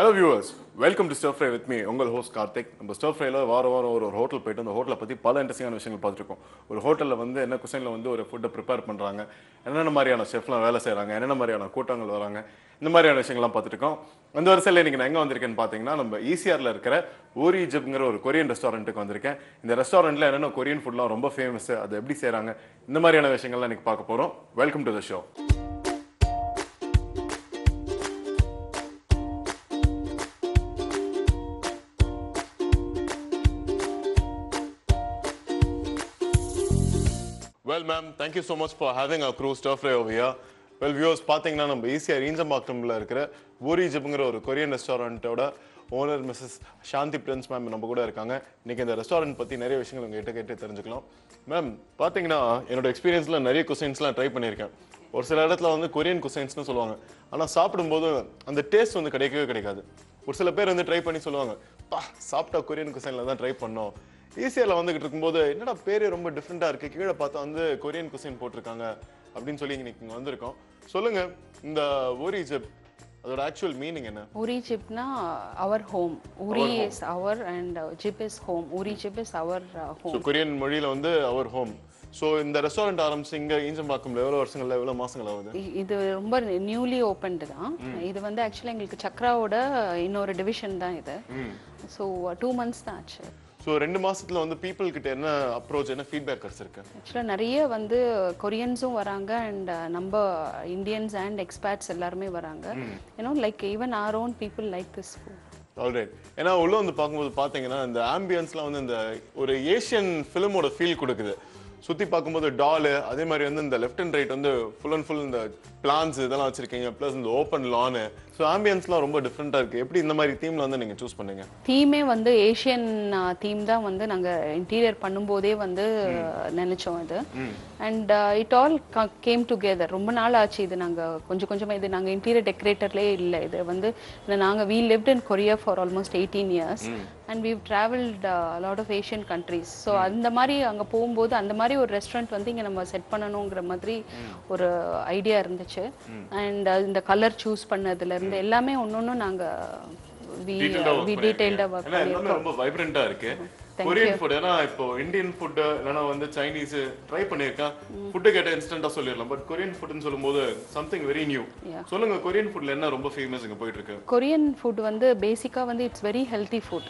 Hello viewers welcome to stir fry with me உங்கள் host Karthik நம்ம stir ஃப்ரைல வாரம் வாரம் ஒரு ஒரு ஹோட்டல் போயிட்டு அந்த ஹோட்டலை பற்றி பல இன்ட்ரெஸ்டிங்கான விஷயங்கள் பார்த்துருக்கோம் ஒரு ஹோட்டலில் வந்து என்ன குசைனில் வந்து ஒரு ஃபுட்டை ப்ரிப்பேர் பண்ணுறாங்க என்னென்ன மாதிரியான ஷெஃப்லாம் வேலை செய்கிறாங்க என்னென்ன மாதிரியான கூட்டங்கள் வராங்க இந்த மாதிரியான விஷயங்கள்லாம் பார்த்துருக்கோம் அந்த வரிசையில் இன்றைக்கி நான் எங்கே வந்திருக்கேன்னு பார்த்தீங்கன்னா நம்ம ஈசிஆரில் இருக்கிற ஓரி ஜிப்ங்கிற ஒரு கொரியன் ரெஸ்டாரண்ட்டுக்கு வந்திருக்கேன் இந்த ரெஸ்டாரண்ட்டில் என்னென்ன கொரியன் ஃபுட்லாம் ரொம்ப ஃபேமஸ் அதை எப்படி செய்கிறாங்க இந்த மாதிரியான விஷயங்கள்லாம் இன்றைக்கி பார்க்க போகிறோம் welcome to the show well ma'am thank you so much for having a crew stir fry over here well viewers பார்த்தீங்கன்னா நம்ம ஈஸியாக ரீஞ்சம்பாக்கம்ல இருக்கிற பூரி ஜிப்ங்கிற ஒரு கொரியன் ரெஸ்டாரண்ட்டோட owner Mrs Shanthi Prince ma'am நம்ம கூட இருக்காங்க இன்னைக்கு இந்த ரெஸ்டாரண்ட் பற்றி நிறைய விஷயங்கள் உங்ககிட்ட கேட்டு தெரிஞ்சுக்கலாம் மேம் பார்த்தீங்கன்னா என்னோட எக்ஸ்பீரியன்ஸில் நிறைய குசைன்ஸ்லாம் ட்ரை பண்ணியிருக்கேன் ஒரு சில இடத்துல வந்து கொரியன் குசைன்ஸ்னு சொல்லுவாங்க ஆனால் சாப்பிடும்போது அந்த டேஸ்ட் வந்து கிடைக்கவே கிடைக்காது ஒரு சில பேர் வந்து ட்ரை பண்ணி சொல்லுவாங்க பா சாப்பிட்டா கொரியன் குசைனில் தான் ட்ரை பண்ணோம் ஈஸியாவில் வந்துகிட்டு இருக்கும்போது என்னடா பேரே ரொம்ப டிஃப்ரெண்ட்டாக இருக்கு கீழே பார்த்தா வந்து கொரியன் குசைன் போட்டிருக்காங்க அப்படின்னு சொல்லி இன்னைக்கு இங்கே வந்திருக்கோம் சொல்லுங்க இந்த ஓரி ஜிப் அதோட ஆக்சுவல் மீனிங் என்ன Uri chipna our home. Uri is our and uh, chip is home. Uri chip is our uh, so home. Korean மொழியில வந்து அவர் ஹோம் ஸோ இந்த ரெஸ்டாரண்ட் ஆரம்பிச்சு இங்கே ஈஞ்சம்பாக்கம்ல எவ்வளோ வருஷங்கள்ல எவ்வளோ மாசங்கள் ஆகுது இ- இது ரொம்ப நியூலி ஓப்பன்டு தான் இது வந்து ஆக்சுவலாக எங்களுக்கு சக்ராவோட இன்னொரு டிவிஷன் தான் இது ஸோ டூ மந்த்ஸ் தான் ஆச்சு ஸோ ரெண்டு மாசத்துல வந்து பீப்புள் கிட்ட என்ன அப்ரோச் என்ன ஃபீட்பேக் கிடைச்சிருக்கு ஆக்சுவலாக நிறைய வந்து கொரியன்ஸும் வராங்க அண்ட் நம்ம இந்தியன்ஸ் அண்ட் எக்ஸ்பேட்ஸ் எல்லாருமே வராங்க you know like even our own people like this food alright ஏன்னா உள்ள வந்து பார்க்கும்போது பார்த்தீங்கன்னா இந்த ஆம்பியன்ஸ்லாம் வந்து இந்த ஒரு ஏஷியன் ஃபிலிமோட ஃபீல் கொடுக்குது சுற்றி பார்க்கும்போது டாலு அதே மாதிரி வந்து இந்த லெஃப்ட் அண்ட் ரைட் வந்து ஃபுல் அண்ட் ஃபுல் இந்த பிளான்ஸ் இதெல்லாம் வச்சிருக்கீங்க ப்ளஸ் இந்த ஓப்பன் லானு ஸோ ஆம்பியன்ஸ்லாம் ரொம்ப டிஃப்ரெண்ட்டாக இருக்குது எப்படி இந்த மாதிரி தீமில் வந்து நீங்கள் சூஸ் பண்ணீங்க தீமே வந்து ஏஷியன் தீம் தான் வந்து நாங்கள் இன்டீரியர் பண்ணும்போதே வந்து நினைச்சோம் இது and it all came together ரொம்ப நாள் ஆச்சு இது நாங்கள் கொஞ்சம் கொஞ்சமாக இது நாங்கள் இன்டீரியர் டெக்கரேட்டர்லேயே இல்லை இது வந்து நாங்கள் we lived in Korea for almost eighteen years and we've travelled lot of Asian countries so அந்த மாதிரி அங்கே போகும்போது அந்த மாதிரி ஒரு ரெஸ்டாரண்ட் வந்து இங்கே நம்ம செட் பண்ணணுங்கிற மாதிரி ஒரு ஐடியா இருந்துச்சு அண்ட் இந்த கலர் சூஸ் பண்ணதுல இருந்து எல்லாமே ஒன்று ஒன்று நாங்கள் வி வி டீடைல்டாக ஒர்க் ஏன்னா எல்லாமே ரொம்ப வைப்ரண்டா இருக்கு கொரியன் ஃபுட் ஏன்னா இப்போ இந்தியன் ஃபுட் இல்லைன்னா வந்து சைனீஸ் ட்ரை பண்ணியிருக்கேன் ஃபுட்டு கேட்ட இன்ஸ்டன்டா சொல்லிடலாம் பட் கொரியன் ஃபுட்னு சொல்லும்போது சம்திங் வெரி நியூ சொல்லுங்க கொரியன் ஃபுட்ல என்ன ரொம்ப ஃபேமஸ் இங்க போயிட்டு இருக்கு கொரியன் ஃபுட் வந்து பேசிக்காக வந்து it's very healthy food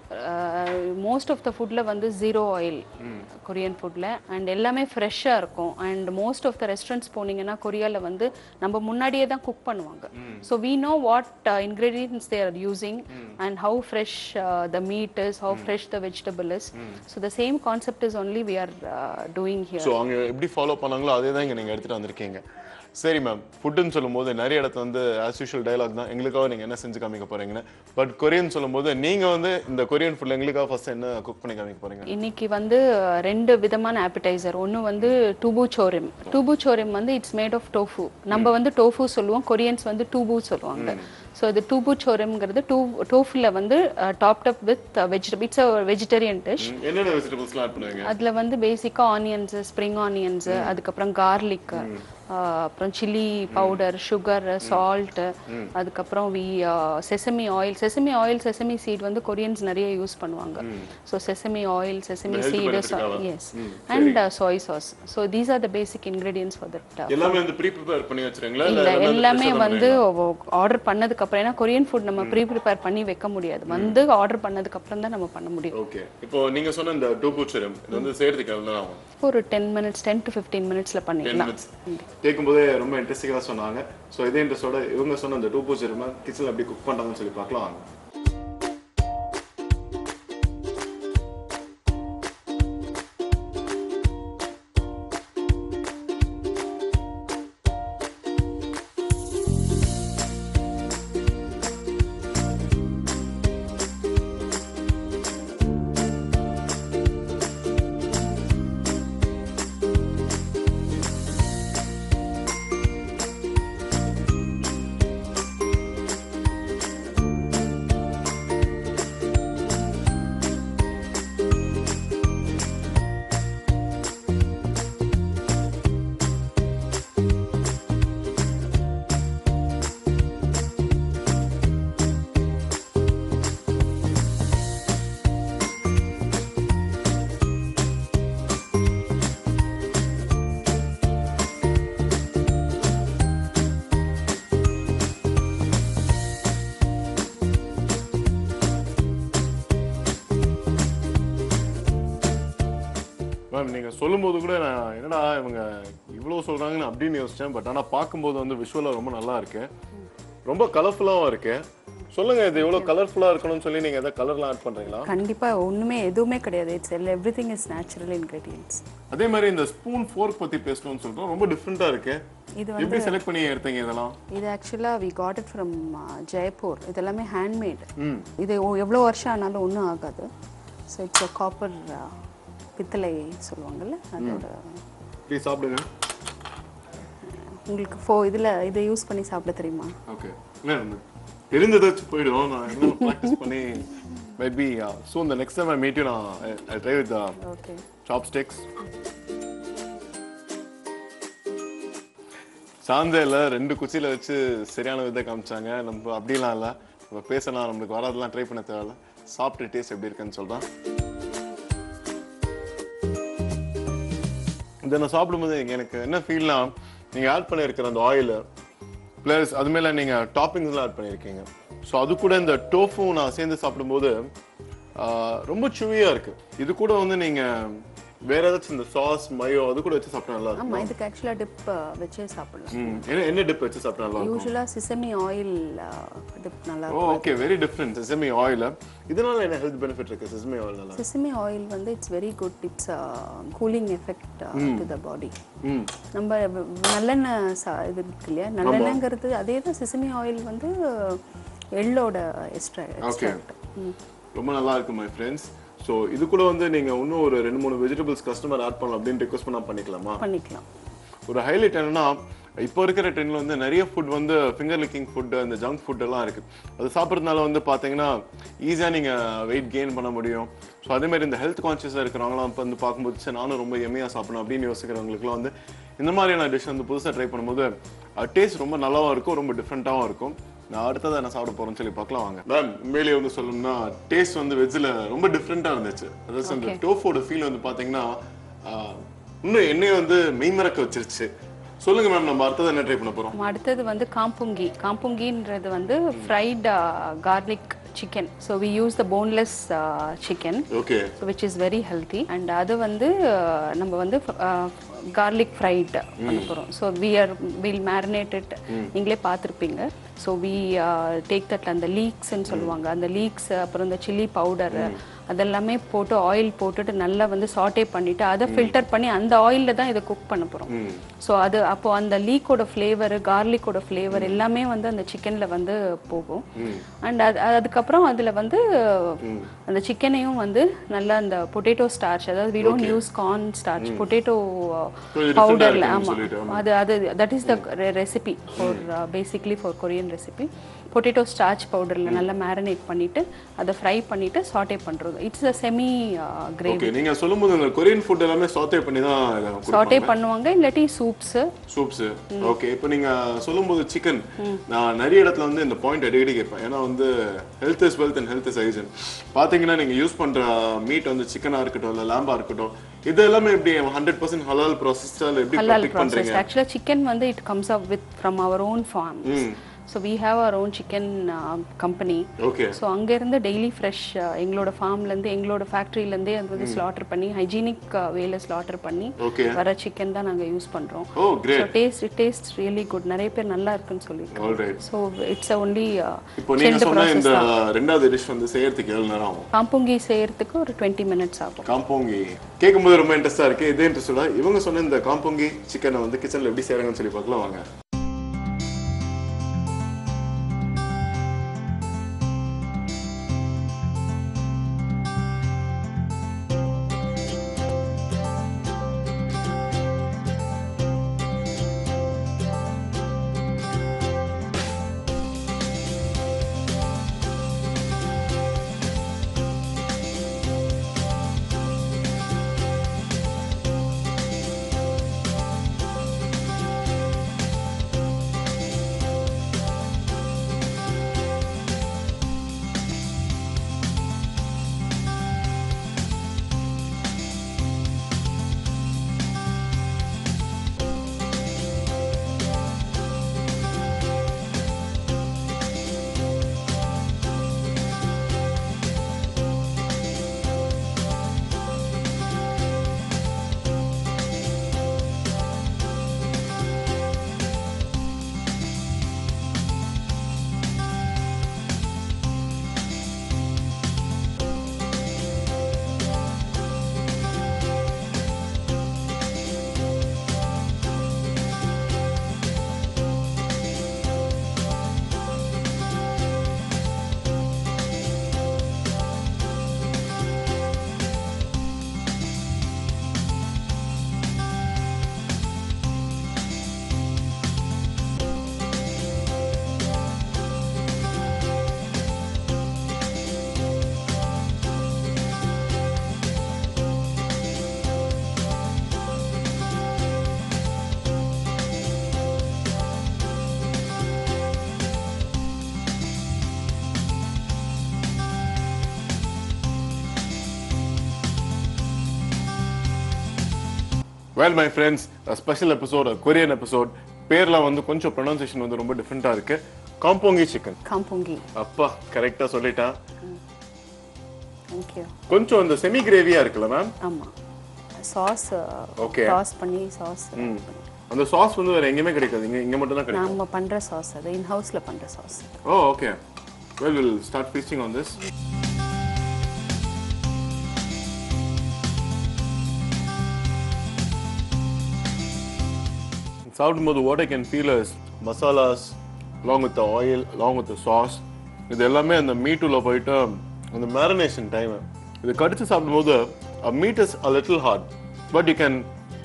most of the ஃபுட்டில் வந்து ஜீரோ ஆயில் கொரியன் ஃபுட்டில் அண்ட் எல்லாமே ஃப்ரெஷ்ஷாக இருக்கும் and most of the restaurants போனீங்கன்னா கொரியாவில் வந்து நம்ம முன்னாடியே தான் குக் பண்ணுவாங்க so we know what ingredients they are using and how fresh the meat is how fresh the vegetable is so the same concept is only we are doing here so அவங்க எப்படி follow பண்ணாங்களோ அதே தான் இங்க நீங்க எடுத்துட்டு வந்திருக்கீங்க சரி மேம் ஃபுட்டுன்னு சொல்லும்போது நிறைய இடத்துல வந்து ஆஸ் யூஷுவல் டைலாக் தான் எங்களுக்காக நீங்க என்ன செஞ்சு காமிக்க போறீங்கன்னு பட் கொரியன் சொல்லும்போது நீங்க வந்து இந்த கொரியன் ஃபுட்ல எங்களுக்காக ஃபர்ஸ்ட் என்ன குக் பண்ணி காமிக்க போறீங்க இன்னைக்கு வந்து ரெண்டு விதமான ஆப்பிடைசர் ஒன்று வந்து டூபு சோரிம் டூபு சோரிம் வந்து இட்ஸ் மேட் ஆஃப் டோஃபு நம்ம வந்து டோஃபு சொல்லுவோம் கொரியன்ஸ் வந்து டூபு சொல்லுவாங்க ஸோ இது டூபு சோரிம்ங்கிறது டூ டோஃபில் வந்து topped up with vegetable it's a vegetarian dish ம், என்னென்ன வெஜிடபிள்ஸ்லாம் ஆட் பண்ணுவீங்க அதில் வந்து பேசிக்காக ஆனியன்ஸு ஸ்ப்ரிங் ஆனியன்ஸு அதுக்கப்புறம் கார்லிக் அப்புறம் சில்லி பவுடர் சுகர் சால்ட்டு அதுக்கப்புறம் we sesame oil sesame oil sesame seed வந்து கொரியன்ஸ் நிறைய யூஸ் பண்ணுவாங்க so sesame oil sesame seed yes and soy sauce so these are the basic ingredients for that எல்லாமே வந்து pre prepare பண்ணி வச்சிருங்களா இல்ல இல்ல எல்லாமே எல்லாமே special ஆ வந்து ஆர்டர் பண்ணதுக்கு அப்புறம் ஏன்னா கொரியன் ஃபுட் நம்ம ப்ரீ ப்ரிப்பேர் பண்ணி வைக்க முடியாது வந்து ஆர்டர் பண்ணதுக்கு அப்புறம் தான் நம்ம பண்ண முடியும் ஓகே இப்போ நீங்க சொன்ன இந்த டூபூச்சரம் இது வந்து செய்யறதுக்கு எவ்வளவு நேரம் ஆகும் ஒரு ten minutes ten to fifteen மினிட்ஸ்ல டென் பண்ணிடலாம் மினிட்ஸ் கேட்கும்போதே ரொம்ப இன்ட்ரெஸ்டிங்காக சொன்னாங்க ஸோ இதே இன்ட்ரெஸ்டோட இவங்க சொன்ன இந்த டூபூச்சரம் கிச்சனில் எப்படி குக் பண்றாங்கன்னு சொல்லி பார்க்கலாம் வாங்க மேம் நீங்க சொல்லும்போது கூட நான் என்னடா இவங்க இவ்வளவு சொல்றாங்கன்னு அப்படின்னு யோசிச்சேன் பட் ஆனா பார்க்கும்போது வந்து விஷுவலா ரொம்ப நல்லா இருக்கு ரொம்ப கலர்ஃபுல்லாவும் இருக்கு சொல்லுங்க இது எவ்வளவு கலர்ஃபுல்லா இருக்கணும்னு சொல்லி நீங்க எதாவது கலர்லாம் ஆட் பண்றீங்களா கண்டிப்பா ஒண்ணுமே எதுவுமே கிடையாது it's everything is natural ingredients அதே மாதிரி இந்த ஸ்பூன் ஃபோர்க் பத்தி பேசணும்னு சொல்றோம் ரொம்ப டிஃப்ரெண்டா இருக்கு இது எப்படி செலக்ட் பண்ணி எடுத்தீங்க இதெல்லாம் இது ஆக்சுவலாக we got it from Jaipur இதெல்லாமே ஹேண்ட்மேட் ம் இது ஒ- எவ்வளோ வருஷம் ஆனாலும் ஒன்றும் ஆகாது ஸோ இட்ஸ் காப்பர் பித்தளை சொல்லுவாங்கல்ல அதோட ப்ளீஸ் சாப்பிடுங்க உங்களுக்கு ஃபோ இதில் இதை யூஸ் பண்ணி சாப்பிட தெரியுமா ஓகே இல்லை தெரிஞ்சதாச்சும் போயிடும் நான் இன்னும் ப்ராக்டிஸ் பண்ணி மேபி ஸோ இந்த next time I meet you நான் I try with okay chopsticks சாந்தையில் ரெண்டு குச்சியில வச்சு சரியான விதை காமிச்சாங்க நம்ம அப்படிலாம் இல்லை நம்ம பேசலாம் நம்மளுக்கு வராதெல்லாம் ட்ரை பண்ண தேவையில்ல சாப்பிட்டு டேஸ்ட் எப்படி இருக்குன்னு சொல்கிறேன் இதை நான் சாப்பிடும்போது எனக்கு என்ன ஃபீல்னா நீங்கள் ஆட் பண்ணியிருக்கிற அந்த ஆயில் ப்ளஸ் அது மேலே நீங்கள் டாப்பிங்ஸ்லாம் ஆட் பண்ணியிருக்கீங்க ஸோ அது கூட இந்த டோஃபும் நான் சேர்ந்து சாப்பிடும்போது ஆஹ், ரொம்ப சுவியாக இருக்கு இது கூட வந்து நீங்கள் வேற ஏதாச்சும் இந்த சாஸ் மயோ அது கூட வச்சு சாப்பிட்டா நல்லா இருக்கும் ஆமாம் இதுக்கு ஆக்சுவலாக டிப் வச்சே சாப்பிடலாம் ம். என்ன என்ன டிப் வச்சு சாப்பிட்டா நல்லா இருக்கும் யூஸ்வலாக சிசமி ஆயில் டிப் நல்லா oh okay very different sesame oil இதனால என்ன ஹெல்த் பெனிஃபிட் இருக்கு செசமி ஆயில்னால சிசமி ஆயில் வந்து it's very good it's cooling effect to the body ம் நம்ம வ- நல்லெண்ணெய் சா இது இருக்கு இல்லையா நல்லெண்ணெய்ங்கிறது அதே தான் சிசமி ஆயில் வந்து எள்ளோட எக்ஸ்ட்ரா எக்ஸ்ட்ராக்ட் ரொம்ப நல்லா இருக்கு மை ஃப்ரெண்ட்ஸ் ஸோ இது கூட வந்து நீங்க இன்னும் ஒரு ரெண்டு மூணு வெஜிடபிள்ஸ் கஸ்டமர் ஆட் பண்ணலாம் அப்படின்னு ரிக்வஸ்ட் பண்ணா பண்ணிக்கலாமா பண்ணிக்கலாம் ஒரு ஹைலைட் என்னன்னா இப்போ இருக்கிற ட்ரெண்ட்ல வந்து நிறைய ஃபுட் வந்து ஃபிங்கர் லிக்கிங் ஃபுட் அந்த ஜங்க் ஃபுட் எல்லாம் இருக்கு அது சாப்பிட்றதுனால வந்து பாத்தீங்கன்னா ஈஸியா நீங்க வெயிட் கெயின் பண்ண முடியும் ஸோ அதே மாதிரி இந்த ஹெல்த் கான்சியஸாக இருக்கிறவங்களாம் இப்போ வந்து பார்க்கும்போது சரி நானும் ரொம்ப எம்மையா சாப்பிடணும் அப்படின்னு யோசிக்கிறவங்களுக்குலாம் வந்து இந்த மாதிரியான டிஷ் வந்து புதுசாக ட்ரை பண்ணும்போது டேஸ்ட் ரொம்ப நல்லாவும் இருக்கும் ரொம்ப டிஃப்ரெண்ட்டாகவும் இருக்கும் நான் அடுத்ததை என்ன சாப்பிட போறேன்னு சொல்லி பார்க்கலாம் வாங்க மேம் உண்மையிலேயே வந்து சொல்லணும்னா டேஸ்ட் வந்து வெஜ்ஜில் ரொம்ப டிஃப்ரெண்ட்டாக இருந்துச்சு அதாவது அந்த டோஃபோட ஃபீல் வந்து பார்த்தீங்கன்னா ஆஹ், இன்னும் என்னைய வந்து மெய்மறக்க வச்சிருச்சு சொல்லுங்க மேம் நம்ம அடுத்தது என்ன ட்ரை பண்ண போறோம் நம்ம அடுத்தது வந்து காம்புங்கி காம்புங்கின்றது வந்து fried garlic chicken so we use the boneless chicken okay so which is very healthy and அது வந்து அஹ், நம்ம வந்து கார்லிக் ஃப்ரைட் பண்ண போகிறோம் so we are will marinated நீங்களே பார்த்துருப்பீங்க ஸோ வி டேக் தட் அந்த லீக்ஸ்ன்னு சொல்லுவாங்க அந்த லீக்ஸ் அப்புறம் இந்த சில்லி பவுடர் அதெல்லாமே போட்டு ஆயில் போட்டுட்டு நல்லா வந்து சாட்டே பண்ணிட்டு அதை ஃபில்டர் பண்ணி அந்த ஆயிலில் தான் இதை குக் பண்ண போகிறோம் ஸோ அது அப்போ அந்த லீக்கோட ஃப்ளேவர் கார்லிக்கோட ஃப்ளேவர் எல்லாமே வந்து அந்த சிக்கன்ல வந்து போகும் அண்ட் அது அதுக்கப்புறம் அதுல வந்து அந்த சிக்கனையும் வந்து நல்லா அந்த பொட்டேட்டோ ஸ்டார்ச் அதாவது we don't use corn starch potato கொஞ்சம் different-ஆ பவுடர்ல இருக்குன்னு ஆமா சொல்லிட்டு, அது அது that is the recipe for basically for Korean recipe potato starch பவுடர்ல நல்லா மேரினேட் பண்ணிட்டு அதை ஃப்ரை பண்ணிட்டு சாட்டே பண்றது it's a semi gravy okay நீங்க சொல்லும்போது இந்த கொரியன் ஃபுட் எல்லாமே சாத்தே பண்ணி தான் சாட்டே பண்ணுவாங்க இல்லாட்டி சூப்ஸ் சூப்ஸ் ஓகே இப்போ நீங்க சொல்லும்போது சிக்கன் நான் நிறைய இடத்துல வந்து இந்த பாயிண்ட் அடிக்கடி கேட்பேன் ஏன்னா வந்து health is wealth and health is hygiene பாத்தீங்கன்னா நீங்க யூஸ் பண்ற மீட் வந்து சிக்கனா இருக்கட்டும் இல்ல லேம்பா இருக்கட்டும் இது எல்லாமே எப்படி ஹண்ட்ரட் பர்சன்ட் ஹலால் ப்ராசஸ்டால எப்படி halal ப்ரொடெக்ட் பண்றீங்க processed. Actually, chicken வந்து it comes up with from our own farms. So we have our own chicken uh, company. Okay so அங்கேருந்து டெய்லி ஃப்ரெஷ் எங்களோட farmலேருந்து எங்களோட ஃபேக்ட்ரியிலேருந்தே அது வந்து ஸ்லாட்டர் பண்ணி ஹைஜீனிக் வேல ஸ்லாட்டர் பண்ணி ஓகே வர சிக்கன் தான் நாங்கள் யூஸ் பண்ணுறோம் oh great so taste taste really good நிறைய பேர் நல்லா இருக்குன்னு சொல்லியிருக்காங்க all right so it's only இப்போ நீங்க சொன்ன இந்த ரெண்டாவது டிஷ் வந்து செய்யறதுக்கு எவ்வளவு நேரம் ஆகும் காம்புங்கி செய்யறதுக்கு ஒரு டுவெண்ட்டி மினிட்ஸ் ஆகும் காம்போங்கி கேட்கும்போது ரொம்ப இன்ட்ரெஸ்டா இருக்கு இதே இன்ட்ரெஸ்டோட இவங்க சொன்ன இந்த காம்போங்கி சிக்கனை வந்து கிச்சன்ல எப்படி செய்யறாங்கன்னு சொல்லி பார்க்கலாம் வாங்க well my friends special episode Korean episode பேர்லாம் வந்து கொஞ்சம் ப்ரொனவுன்சியேஷன் வந்து ரொம்ப டிஃப்ரெண்ட்டாக இருக்கு காம்போங்கி சிக்கன் காம்பொங்கி அப்பா கரெக்டாக சொல்லிட்டேன் தேங்க்யூ கொஞ்சம் அந்த செமி கிரேவியா இருக்குல்ல மேம் ஆமாம் சாஸ் Okay. டாஸ் பண்ணி சாஸ் அந்த சாஸ் வந்து வேற எங்கேயுமே கிடைக்காது இங்க இங்க மட்டும் தான் கிடைக்கும் நம்ம பண்ணுற சாஸ் அது இன் ஹவுஸில் பண்ணுற sauce oh okay well will start feasting on this சாப்பிடும்போது what I can feel is masalas along with the oil along with the sauce இது எல்லாமே அந்த மீட்டுல போயிட்டு அந்த மேரினேஷன் டைம் இது கடிச்சு சாப்பிடும்போது meat is a little hard but you can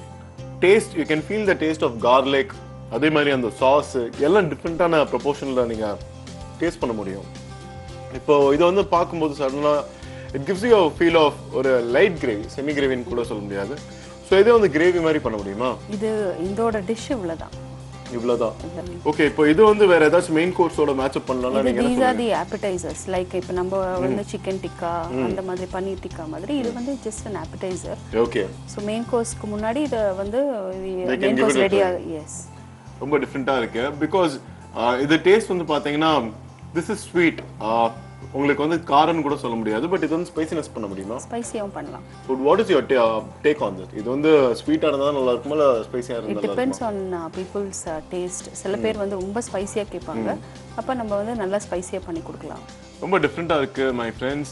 taste you can feel the taste of garlic அதே மாதிரி அந்த சாஸ் எல்லாம் டிஃப்ரெண்ட்டான ப்ரொபோர்ஷனில் நீங்கள் டேஸ்ட் பண்ண முடியும் இப்போ இதை வந்து பார்க்கும்போது சடனாக it gives you feel of ஒரு லைட் கிரேவி செமி கிரேவின்னு கூட சொல்ல முடியாது ஸோ இதே வந்து கிரேவி மாதிரி பண்ண முடியுமா இது இதோட டிஷ் இவ்வளோதான் இவ்வளோதான் ஓகே இப்போ இது வந்து வேற ஏதாச்சும் மெயின் கோர்ஸோட மேட்சப் பண்ணலாம்னா இது நீங்க என்ன these are the appetizers like இப்போ நம்ம வந்து சிக்கன் டிக்கா அந்த மாதிரி பன்னீர் டிக்கா மாதிரி இது வந்து just an appetizer okay so main கோர்ஸ்க்கு முன்னாடி இதை வந்து They can main give course it a ரெடியா எஸ் ரொம்ப டிஃப்ரெண்ட்டாக இருக்கு பிகாஸ் இது டேஸ்ட் வந்து பார்த்தீங்கன்னா திஸ் இஸ் ஸ்வீட் உங்களுக்கு வந்து காரம்னு கூட சொல்ல முடியாது பட் இது வந்து ஸ்பைசினஸ் பண்ண முடியுமா ஸ்பைசியாகவும் பண்ணலாம் but what is your take on this இது வந்து ஸ்வீட்டாக இருந்தால் நல்லா இருக்குமா இல்லை ஸ்பைசியாக இட் இருந்தால் டிபெண்ட்ஸ் ஆன் பீப்புள்ஸ் டேஸ்ட் சில பேர் வந்து ரொம்ப ஸ்பைசியாக கேட்பாங்க அப்போ நம்ம வந்து நல்லா ஸ்பைசியாக பண்ணி கொடுக்கலாம் ரொம்ப டிஃப்ரெண்ட்டாக இருக்கு my friends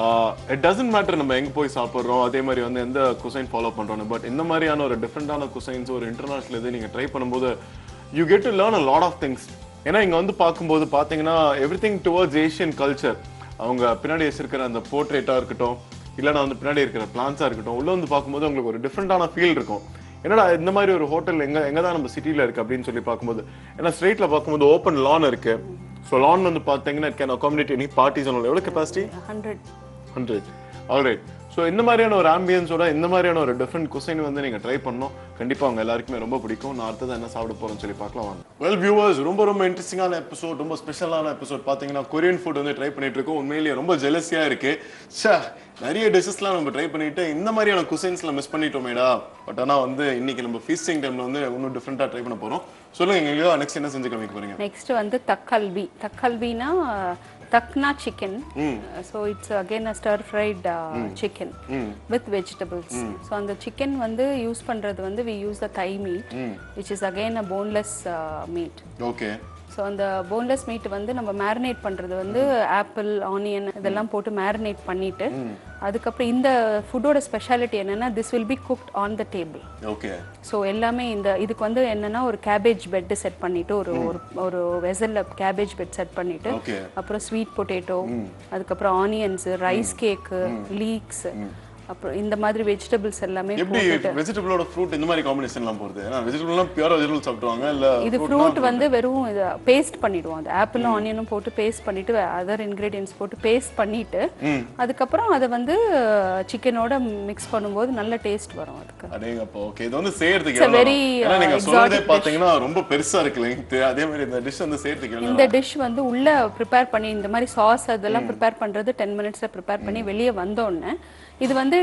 it doesn't matter நம்ம எங்கே போய் சாப்பிட்றோம் அதே மாதிரி வந்து எந்த குசைன் ஃபாலோ பண்ணுறோம் பட் இந்த மாதிரியான ஒரு டிஃப்ரெண்ட்டான குசைன்ஸ் ஒரு இன்டர்நேஷனல் இது நீங்கள் ட்ரை பண்ணும்போது you get to learn a lot of things ஏன்னா இங்கே வந்து பார்க்கும்போது பார்த்தீங்கன்னா everything towards Asian culture அவங்க பின்னாடி வச்சிருக்கிற அந்த போர்ட்ரேட்டாக இருக்கட்டும் இல்லைனா வந்து பின்னாடி இருக்கிற பிளான்ஸாக இருக்கட்டும் உள்ள வந்து பார்க்கும்போது உங்களுக்கு ஒரு டிஃப்ரெண்ட்டான ஃபீல் இருக்கும் என்னடா இந்த மாதிரி ஒரு ஹோட்டல் எங்க எங்க தான் நம்ம சிட்டில இருக்கு அப்படின்னு சொல்லி பார்க்கும்போது ஏன்னா ஸ்ட்ரெயிட்ல பார்க்கும்போது ஓப்பன் லான் இருக்கு ஸோ லான் வந்து பார்த்தீங்கன்னா கேன் அகாமடேட் எனி பார்ட்டிஸ் எவ்வளோ capacity hundred hundred alright so இந்த மாதிரியான ஒரு ஆம்பியன்ஸோட இந்த மாதிரியான ஒரு டிஃப்ரெண்ட் குசைன் வந்து நீங்கள் ட்ரை பண்ணணும் கண்டிப்பாக அவங்க எல்லாருக்குமே ரொம்ப பிடிக்கும் நான் அடுத்தது என்ன சாப்பிட போகிறேன்னு சொல்லி பார்க்கலாம் வாங்க வெல் வியூவர்ஸ் ரொம்ப ரொம்ப இன்ட்ரெஸ்டிங்கான எபிசோட் ரொம்ப ஸ்பெஷலான எபிசோட் பார்த்தீங்கன்னா கொரியன் ஃபுட் வந்து ட்ரை பண்ணிட்டு இருக்கோம் உண்மையிலேயே ரொம்ப ஜெலஸியாக இருக்கு ச்சே நிறைய டிஷ்ஷஸ்லாம் நம்ம ட்ரை பண்ணிட்டு இந்த மாதிரியான குசைன்ஸ்ல மிஸ் பண்ணிட்டோமேடா பட் ஆனால் வந்து இன்னைக்கு நம்ம ஃபீஸ்டிங் டைம்ல வந்து இன்னும் டிஃப்ரெண்ட்டாக ட்ரை பண்ண போகிறோம் சொல்லுங்க எங்கேயோ நெக்ஸ்ட் என்ன செஞ்சு காமிக்க போறீங்க நெக்ஸ்ட் வந்து தக்கல்வி தக்கல்வினா தக்னா chicken so it's again a stir fried chicken with vegetables so அந்த சிக்கன் வந்து யூஸ் பண்ணுறது வந்து we use the thigh meat which is again a boneless meat okay so அந்த போன்லெஸ் மீட் வந்து நம்ம மேரினேட் பண்ணுறது வந்து ஆப்பிள் ஆனியன் இதெல்லாம் போட்டு மேரினேட் பண்ணிட்டு அதுக்கப்புறம் இந்த ஃபுட்டோட ஸ்பெஷாலிட்டி என்னன்னா this will be cooked on the table okay so எல்லாமே இந்த இதுக்கு வந்து என்னன்னா ஒரு கேபேஜ் பெட் செட் பண்ணிட்டு ஒரு ஒரு ஒரு வெசல்ல கேபேஜ் பெட் செட் பண்ணிட்டு ஓகே அப்புறம் ஸ்வீட் பொட்டேட்டோ அதுக்கப்புறம் ஆனியன்ஸ் ரைஸ் கேக்கு லீக்ஸ் அப்புறம் இந்த மாதிரி வெஜிடபிள்ஸ் எல்லாமே எப்படி வெஜிடபிளோட ஃப்ரூட் இந்த மாதிரி காம்பினேஷன்லாம் போறது ஏன்னா வெஜிடபிள்லாம் பியூர் வெஜிடபிள் சாப்பிடுவாங்க இல்ல இது ஃப்ரூட் வந்து வெறும் இது பேஸ்ட் பண்ணிடுவோம் அது ஆப்பிளும் ஆனியனும் போட்டு பேஸ்ட் பண்ணிட்டு அதர் இன்கிரீடியன்ஸ் போட்டு பேஸ்ட் பண்ணிட்டு அதுக்கப்புறம் அதை வந்து சிக்கனோட மிக்ஸ் பண்ணும்போது நல்ல டேஸ்ட் வரும் அதுக்கு அடேங்கப்பா ஓகே இது வந்து செய்யறதுக்கு It's a எவ்வளவு very, நேரம்? ஏன்னா நீங்க uh, சொல்றதே exotic பாத்தீங்கன்னா ரொம்ப பெருசா இருக்கு length அதே மாதிரி இந்த டிஷ் வந்து செய்யறதுக்கு எவ்வளவு இந்த டிஷ் வந்து உள்ள ப்ரிப்பேர் பண்ணி இந்த மாதிரி சாஸ் அதெல்லாம் ப்ரிப்பேர் பண்றது டென் மினிட்ஸ்ல ப்ரிப்பேர் பண்ணி வெளியே வந்தோடனே இது வந்து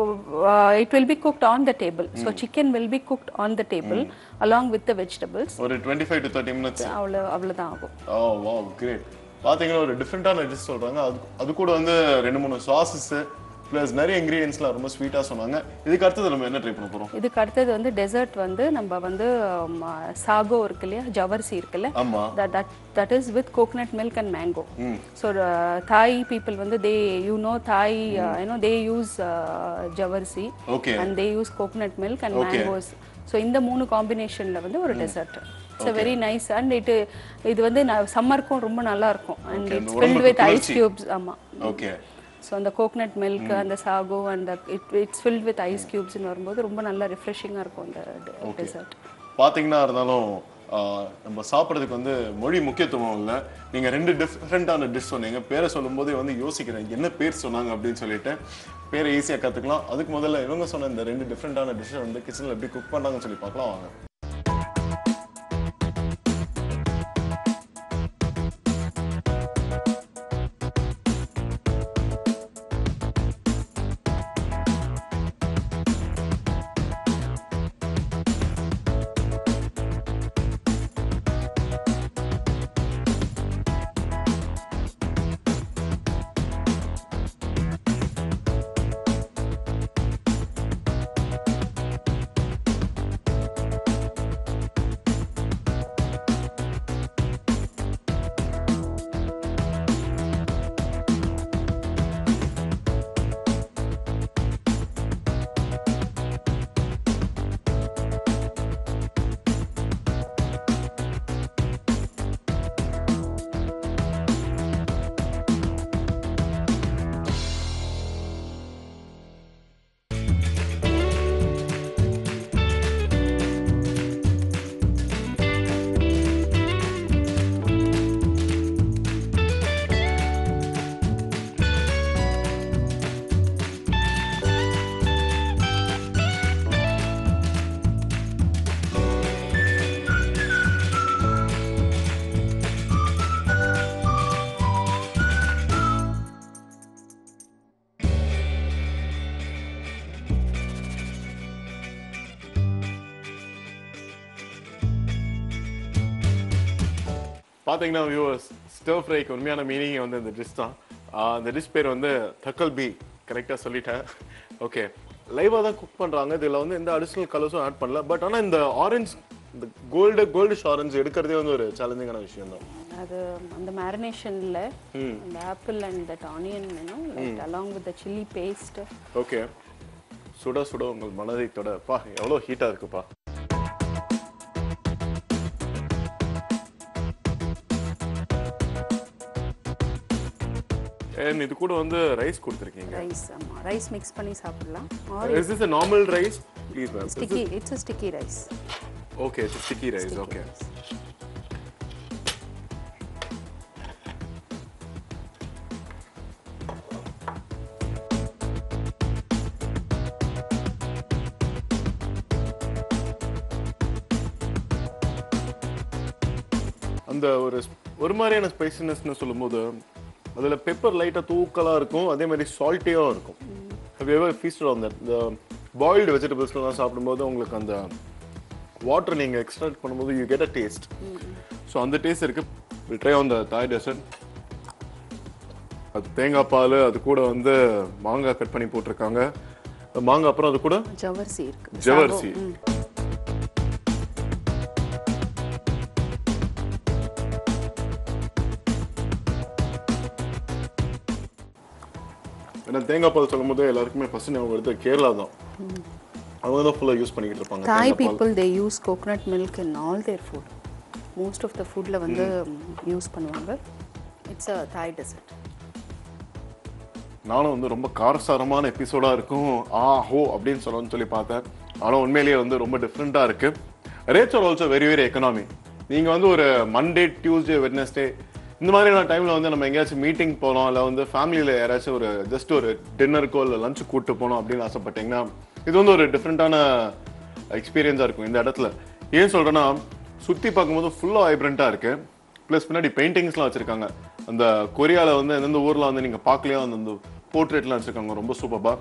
it will be cooked on the table so chicken will be cooked on the table along with the vegetables ஒரு twenty five to thirty minutes அவ்வளோ அவ்வளோதான் ஆகும் ஓ வா கிரேட் பாத்தீங்கன்னா ஒரு டிஃப்ரெண்டான டிஷ் சொல்றாங்க அது அது கூட வந்து ரெண்டு மூணு சாசஸ் ப்ளஸ் நிறைய இன்கிரீடியன்ஸ்லாம் ரொம்ப ஸ்வீட்டா சொன்னாங்க இதுக்கு அடுத்தது நம்ம என்ன ட்ரை பண்ண போறோம் இதுக்கு அடுத்தது வந்து டெசர்ட் வந்து நம்ம வந்து சாகோ இருக்கு இல்லையா ஜவர்சி இருக்குல்ல ஆமா that that that is with coconut milk and mango so uh, thai people வந்து they you know thai uh, you know they use uh, javarsi okay and they use coconut milk and mangoes so இந்த மூணு காம்பினேஷன்ல வந்து ஒரு dessert it's very nice and it இது வந்து சம்மருக்கும் ரொம்ப நல்லா இருக்கும் அண்ட் Okay, இட்ஸ் இந்த ஃபில்ட் வித் உடம்புக்கு ஐஸ் கியூப்ஸ் ஆமா ஓகே ஸோ அந்த கோகனட் மில்க் அந்த சாகோ அந்த it it's filled with ice கியூப்ஸ்னு வரும்போது ரொம்ப நல்லா ரிஃப்ரெஷிங்காக இருக்கும் அந்த டெசர்ட் பாத்தீங்கன்னா இருந்தாலும் ஆஹ், நம்ம சாப்பிட்றதுக்கு வந்து மொழி முக்கியத்துவம் இல்லை நீங்க ரெண்டு டிஃப்ரெண்டான டிஷ் சொன்னீங்க பேரை சொல்லும்போது வந்து யோசிக்கிறேன் என்ன பேர் சொன்னாங்க அப்படின்னு சொல்லிட்டு பேரை ஈஸியாக கற்றுக்கலாம் அதுக்கு முதல்ல இவங்க சொன்ன இந்த ரெண்டு டிஃப்ரெண்டான டிஷ்ஷை வந்து கிச்சனில் எப்படி குக் பண்ணுறாங்கன்னு சொல்லி பார்க்கலாம் வாங்க பாத்தீங்கன்னா வியூவர்ஸ் ஸ்டர் ஃப்ரைக்கு உண்மையான மீனிங் வந்து இந்த டிஷ் தான் ஆஹ் அந்த டிஷ் பேர் வந்து தக்கல் பி கரெக்டாக சொல்லிட்டேன் ஓகே லைவாக தான் குக் பண்ணுறாங்க இதில் வந்து எந்த அடிஷ்னல் கலர்ஸும் ஆட் பண்ணல பட் ஆனால் இந்த ஆரஞ்சு இந்த கோல்டு கோல்டிஷ் ஆரஞ்சு எடுக்கிறதே வந்து ஒரு சேலஞ்சிங்கான விஷயம் தான் அது அந்த மேரினேஷன்ல அந்த ஆப்பிள் அண்ட் தட் ஆனியன் வேணும் like along with the chilli paste okay சுட சுட உங்கள் மனதை தொட பா எவ்வளோ ஹீட்டாக இருக்குப்பா And இது கூட வந்து ரைஸ் கொடுத்துருக்கீங்க ரைஸ் ஆமா ரைஸ் மிக்ஸ் பண்ணி சாப்பிடலாம் or is this a normal rice please ma'am sticky it's a sticky rice okay it's sticky rice okay அந்த ஒரு ஒரு மாதிரியான ஸ்பைசினஸ்னு சொல்லும்போது அதுல பெப்பர் லைட்டா தூக்கலா இருக்கும் அதே மாதிரி சால்ட்டியாக இருக்கும் have you ever feasted on that இந்த பாயில்டு வெஜிடபிள்ஸ்லாம் சாப்பிடும்போது உங்களுக்கு அந்த வாட்டர் நீங்க எக்ஸ்ட்ராக்ட் பண்ணும்போது you get a taste so அந்த டேஸ்ட் இருக்கு try on the Thai dessert அது தேங்காய் பால் அது கூட வந்து மாங்காய் கட் பண்ணி போட்டிருக்காங்க மாங்காய் அப்புறம் அது கூட ஜவர்சி இருக்கு ஜவர்சி ஏன்னா தேங்காய் பால் சொல்லும் போது எல்லாருக்குமே ஃபர்ஸ்ட் ஞாபகம் வருது கேரளா தான் அவங்க தான் ஃபுல்லாக யூஸ் பண்ணிக்கிட்டு இருப்பாங்க தாய் தேங்காய் பால். People they use coconut milk in all their food most of the ஃபுட்டில் வந்து யூஸ் பண்ணுவாங்க இட்ஸ் அ தாய் டெசர்ட் நானும் வந்து ரொம்ப காரசாரமான எபிசோடா இருக்கும் ஆ ஹோ அப்படின்னு சொல்லணும்னு சொல்லி பார்த்தேன் ஆனா உண்மையிலேயே வந்து ரொம்ப டிஃப்ரெண்டா இருக்கு rates are also very very economy நீங்க வந்து ஒரு மண்டே டியூஸ்டே வெட்னஸ்டே இந்த மாதிரியான டைம்ல வந்து நம்ம எங்கேயாச்சும் மீட்டிங் போனோம் இல்லை வந்து ஃபேமிலியில யாராச்சும் ஒரு ஜஸ்ட் ஒரு டின்னருக்கோ இல்லை லஞ்ச் கூட்டு போனோம் அப்படின்னு ஆசைப்பட்டீங்கன்னா இது வந்து ஒரு டிஃப்ரெண்டான எக்ஸ்பீரியன்ஸா இருக்கும் இந்த இடத்துல ஏன் சொல்றேன்னா சுத்தி பார்க்கும்போது ஃபுல்லா வைப்ரண்டா இருக்கு ப்ளஸ் பின்னாடி பெயிண்டிங்ஸ்லாம் வச்சிருக்காங்க அந்த கொரியால வந்து எந்தெந்த ஊர்ல வந்து நீங்க பார்க்கலையோ அந்த அந்த போர்ட்ரேட்லாம் வச்சிருக்காங்க ரொம்ப சூப்பர்பா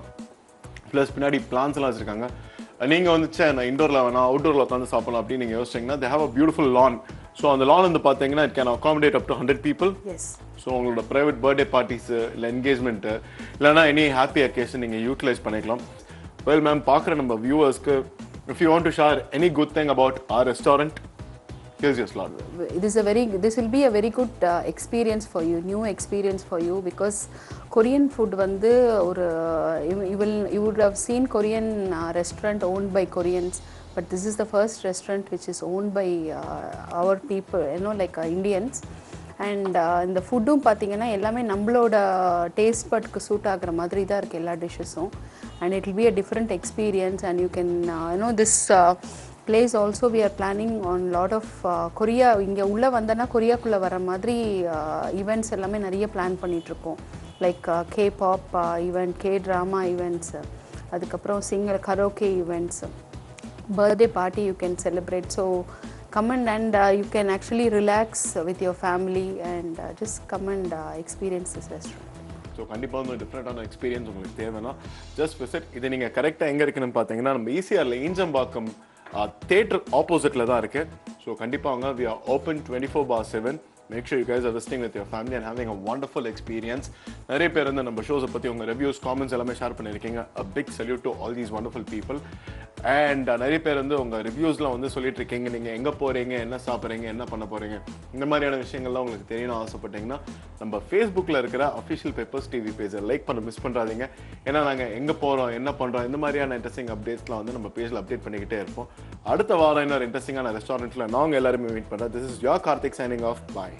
ப்ளஸ் பின்னாடி பிளான்ஸ் எல்லாம் வச்சிருக்காங்க நீங்க வந்து சே நான் இண்டோர்ல வேணாம் அவுட்டோர்ல உட்காந்து சாப்பிடலாம் அப்படின்னு நீங்க யோசிச்சீங்கன்னா they have a beautiful lawn so அந்த லான் வந்து பார்த்தீங்கன்னா it can accommodate up to hundred people yes so உங்களோட ப்ரைவேட் பர்த்டே பார்ட்டிஸ் இல்லை என்கேஜ்மெண்ட்டு இல்லைனா எனி ஹாப்பி அக்கேஷன் நீங்கள் யூட்டிலைஸ் பண்ணிக்கலாம் வெல் மேம் பார்க்குற நம்ம வியூவர்ஸ்க்கு if you want to share any good thing about our restaurant here's your slot this is a very this will be a very good uh, experience for you new experience for you because korean food வந்து ஒரு you, you will you would have seen korean uh, restaurant owned by koreans but this is the first restaurant which is owned by uh, our people you know like uh, indians and இந்த ஃபுட்டும் பார்த்தீங்கன்னா எல்லாமே நம்மளோட taste பட்க்கு suit ஆகுற மாதிரி தான் இருக்குது எல்லா டிஷ்ஷஸும் and it will be a different experience and you can you know this place also we are planning on lot of Korea இங்கே உள்ளே வந்தோன்னா கொரியாக்குள்ளே வர மாதிரி ஈவெண்ட்ஸ் எல்லாமே நிறைய பிளான் பண்ணிகிட்ருக்கோம் like K pop event K drama events அதுக்கப்புறம் singer karaoke events birthday party you can celebrate so come and and uh, you can actually relax with your family and uh, just come and uh, experience this restaurant so கண்டிப்பாக வந்து டிஃப்ரெண்டான experience உங்களுக்கு தேவைன்னா just visit இது நீங்கள் கரெக்டாக எங்கே இருக்குன்னு பார்த்தீங்கன்னா நம்ம ஈசிஆரில் ஈஞ்சம்பாக்கம் தேட்டர் ஆப்போசிட்டில் தான் இருக்கு ஸோ கண்டிப்பாக அவங்க we are open twenty four by seven make sure you guys are visiting with your family and having a wonderful experience நிறைய பேர் வந்து நம்ம ஷோஸை பற்றி உங்கள் ரிவ்யூஸ் காமெண்ட்ஸ் எல்லாமே ஷேர் பண்ணியிருக்கீங்க a big salute to all these wonderful people அண்ட் நிறைய பேர் வந்து உங்கள் ரிவ்யூஸ்லாம் வந்து சொல்லிட்டு இருக்கீங்க நீங்கள் எங்கே போகிறீங்க என்ன சாப்பிட்றீங்க என்ன பண்ண போகிறீங்க இந்த மாதிரியான விஷயங்கள்லாம் உங்களுக்கு தெரியணும் ஆசைப்பட்டீங்கன்னா நம்ம ஃபேஸ்புக்கில் இருக்கிற அஃபிஷியல் பேப்பர்ஸ் டிவி பேஜை லைக் பண்ண மிஸ் பண்ணுறாதீங்க ஏன்னா நாங்கள் எங்கே போகிறோம் என்ன பண்ணுறோம் இந்த மாதிரியான இன்ட்ரெஸ்டிங் அப்டேட்ஸ்லாம் வந்து நம்ம பேஜில் அப்டேட் பண்ணிக்கிட்டே இருப்போம் அடுத்த வாரம் இன்னொரு இன்ட்ரெஸ்டிங்கான ரெஸ்டாரண்ட்டில் நாங்கள் எல்லாருமே மீட் பண்ணுறோம் this is your Karthik signing off bye